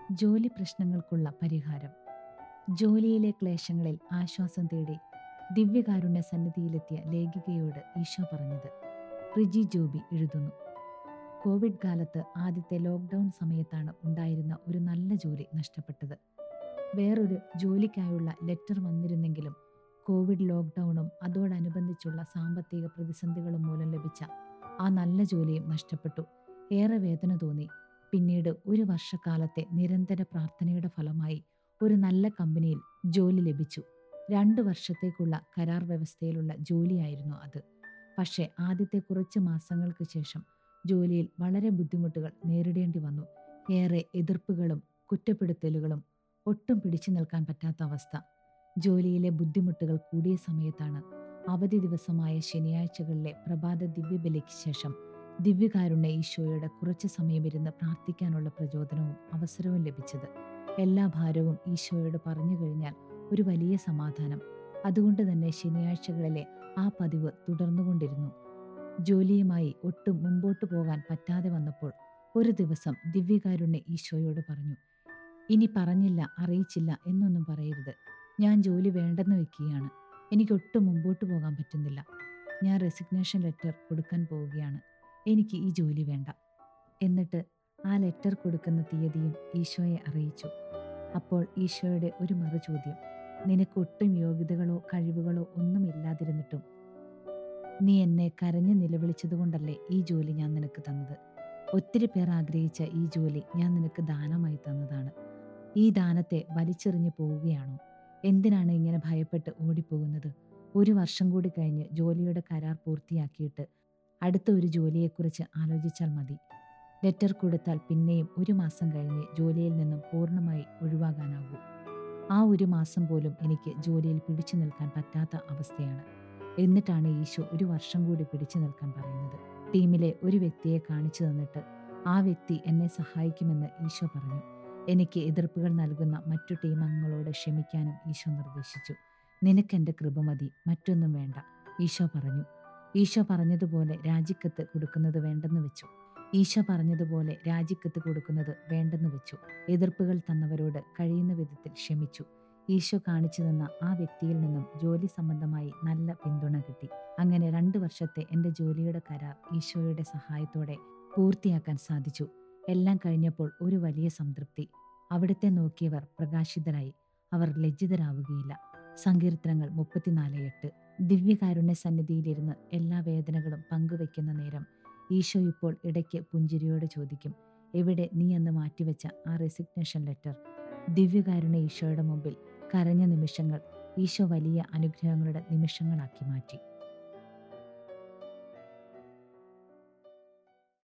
ജോലി പ്രശ്നങ്ങൾക്കുള്ള പരിഹാരം ജോലിയിലെ ക്ലേശങ്ങളിൽ ആശ്വാസം തേടി ദിവ്യകാരുണ്യ സന്നിധിയിലെത്തിയ ലേഖികയോട് ഈശോ പറഞ്ഞത് റിജി ജോബി എഴുതുന്നു കോവിഡ് കാലത്ത് ആദ്യത്തെ ലോക്ക്ഡൗൺ സമയത്താണ് ഉണ്ടായിരുന്ന ഒരു നല്ല ജോലി നഷ്ടപ്പെട്ടത് വേറൊരു ജോലിക്കായുള്ള ലെറ്റർ വന്നിരുന്നെങ്കിലും കോവിഡ് ലോക്ക്ഡൗണും അതോടനുബന്ധിച്ചുള്ള സാമ്പത്തിക പ്രതിസന്ധികളും മൂലം ലഭിച്ച ആ നല്ല ജോലിയും നഷ്ടപ്പെട്ടു ഏറെ വേദന തോന്നി പിന്നീട് ഒരു വർഷക്കാലത്തെ നിരന്തര പ്രാർത്ഥനയുടെ ഫലമായി ഒരു നല്ല കമ്പനിയിൽ ജോലി ലഭിച്ചു രണ്ടു വർഷത്തേക്കുള്ള കരാർ വ്യവസ്ഥയിലുള്ള ജോലിയായിരുന്നു അത് പക്ഷേ ആദ്യത്തെ കുറച്ച് മാസങ്ങൾക്ക് ശേഷം ജോലിയിൽ വളരെ ബുദ്ധിമുട്ടുകൾ നേരിടേണ്ടി വന്നു ഏറെ എതിർപ്പുകളും കുറ്റപ്പെടുത്തലുകളും ഒട്ടും പിടിച്ചു നിൽക്കാൻ പറ്റാത്ത അവസ്ഥ ജോലിയിലെ ബുദ്ധിമുട്ടുകൾ കൂടിയ സമയത്താണ് അവധി ദിവസമായ ശനിയാഴ്ചകളിലെ പ്രഭാത ദിവ്യബലിക്ക് ശേഷം ദിവ്യകാരുണ്യ ഈശോയുടെ കുറച്ച് സമയമിരുന്ന് പ്രാർത്ഥിക്കാനുള്ള പ്രചോദനവും അവസരവും ലഭിച്ചത് എല്ലാ ഭാരവും ഈശോയോട് പറഞ്ഞു കഴിഞ്ഞാൽ ഒരു വലിയ സമാധാനം അതുകൊണ്ട് തന്നെ ശനിയാഴ്ചകളിലെ ആ പതിവ് തുടർന്നുകൊണ്ടിരുന്നു ജോലിയുമായി ഒട്ടും മുമ്പോട്ട് പോകാൻ പറ്റാതെ വന്നപ്പോൾ ഒരു ദിവസം ദിവ്യകാരുണ്യ ഈശോയോട് പറഞ്ഞു ഇനി പറഞ്ഞില്ല അറിയിച്ചില്ല എന്നൊന്നും പറയരുത് ഞാൻ ജോലി വേണ്ടെന്ന് വെക്കുകയാണ് എനിക്കൊട്ടും മുമ്പോട്ട് പോകാൻ പറ്റുന്നില്ല ഞാൻ റെസിഗ്നേഷൻ ലെറ്റർ കൊടുക്കാൻ പോവുകയാണ് എനിക്ക് ഈ ജോലി വേണ്ട എന്നിട്ട് ആ ലെറ്റർ കൊടുക്കുന്ന തീയതിയും ഈശോയെ അറിയിച്ചു അപ്പോൾ ഈശോയുടെ ഒരു മറു ചോദ്യം നിനക്ക് ഒട്ടും യോഗ്യതകളോ കഴിവുകളോ ഒന്നുമില്ലാതിരുന്നിട്ടും നീ എന്നെ കരഞ്ഞു നിലവിളിച്ചതുകൊണ്ടല്ലേ ഈ ജോലി ഞാൻ നിനക്ക് തന്നത് ഒത്തിരി പേർ ആഗ്രഹിച്ച ഈ ജോലി ഞാൻ നിനക്ക് ദാനമായി തന്നതാണ് ഈ ദാനത്തെ വലിച്ചെറിഞ്ഞു പോവുകയാണോ എന്തിനാണ് ഇങ്ങനെ ഭയപ്പെട്ട് ഓടിപ്പോകുന്നത് ഒരു വർഷം കൂടി കഴിഞ്ഞ് ജോലിയുടെ കരാർ പൂർത്തിയാക്കിയിട്ട് അടുത്ത ഒരു ജോലിയെക്കുറിച്ച് ആലോചിച്ചാൽ മതി ലെറ്റർ കൊടുത്താൽ പിന്നെയും ഒരു മാസം കഴിഞ്ഞ് ജോലിയിൽ നിന്നും പൂർണ്ണമായി ഒഴിവാകാനാകൂ ആ ഒരു മാസം പോലും എനിക്ക് ജോലിയിൽ പിടിച്ചു നിൽക്കാൻ പറ്റാത്ത അവസ്ഥയാണ് എന്നിട്ടാണ് ഈശോ ഒരു വർഷം കൂടി പിടിച്ചു നിൽക്കാൻ പറയുന്നത് ടീമിലെ ഒരു വ്യക്തിയെ കാണിച്ചു തന്നിട്ട് ആ വ്യക്തി എന്നെ സഹായിക്കുമെന്ന് ഈശോ പറഞ്ഞു എനിക്ക് എതിർപ്പുകൾ നൽകുന്ന മറ്റു ടീം അംഗങ്ങളോട് ക്ഷമിക്കാനും ഈശോ നിർദ്ദേശിച്ചു നിനക്കെൻ്റെ കൃപ മതി മറ്റൊന്നും വേണ്ട ഈശോ പറഞ്ഞു ഈശോ പറഞ്ഞതുപോലെ രാജിക്കത്ത് കൊടുക്കുന്നത് വേണ്ടെന്ന് വെച്ചു ഈശോ പറഞ്ഞതുപോലെ രാജിക്കത്ത് കൊടുക്കുന്നത് വേണ്ടെന്ന് വെച്ചു എതിർപ്പുകൾ തന്നവരോട് കഴിയുന്ന വിധത്തിൽ ക്ഷമിച്ചു ഈശോ കാണിച്ചു തന്ന ആ വ്യക്തിയിൽ നിന്നും ജോലി സംബന്ധമായി നല്ല പിന്തുണ കിട്ടി അങ്ങനെ രണ്ട് വർഷത്തെ എൻ്റെ ജോലിയുടെ കരാർ ഈശോയുടെ സഹായത്തോടെ പൂർത്തിയാക്കാൻ സാധിച്ചു എല്ലാം കഴിഞ്ഞപ്പോൾ ഒരു വലിയ സംതൃപ്തി അവിടുത്തെ നോക്കിയവർ പ്രകാശിതരായി അവർ ലജ്ജിതരാവുകയില്ല സങ്കീർത്തനങ്ങൾ മുപ്പത്തിനാല് എട്ട് ദിവ്യകാരുണ്യ സന്നിധിയിലിരുന്ന് എല്ലാ വേദനകളും പങ്കുവെക്കുന്ന നേരം ഈശോ ഇപ്പോൾ ഇടയ്ക്ക് പുഞ്ചിരിയോടെ ചോദിക്കും എവിടെ നീ എന്ന് മാറ്റിവെച്ച ആ റെസിഗ്നേഷൻ ലെറ്റർ ദിവ്യകാരുണ്യ ഈശോയുടെ മുമ്പിൽ കരഞ്ഞ നിമിഷങ്ങൾ ഈശോ വലിയ അനുഗ്രഹങ്ങളുടെ നിമിഷങ്ങളാക്കി മാറ്റി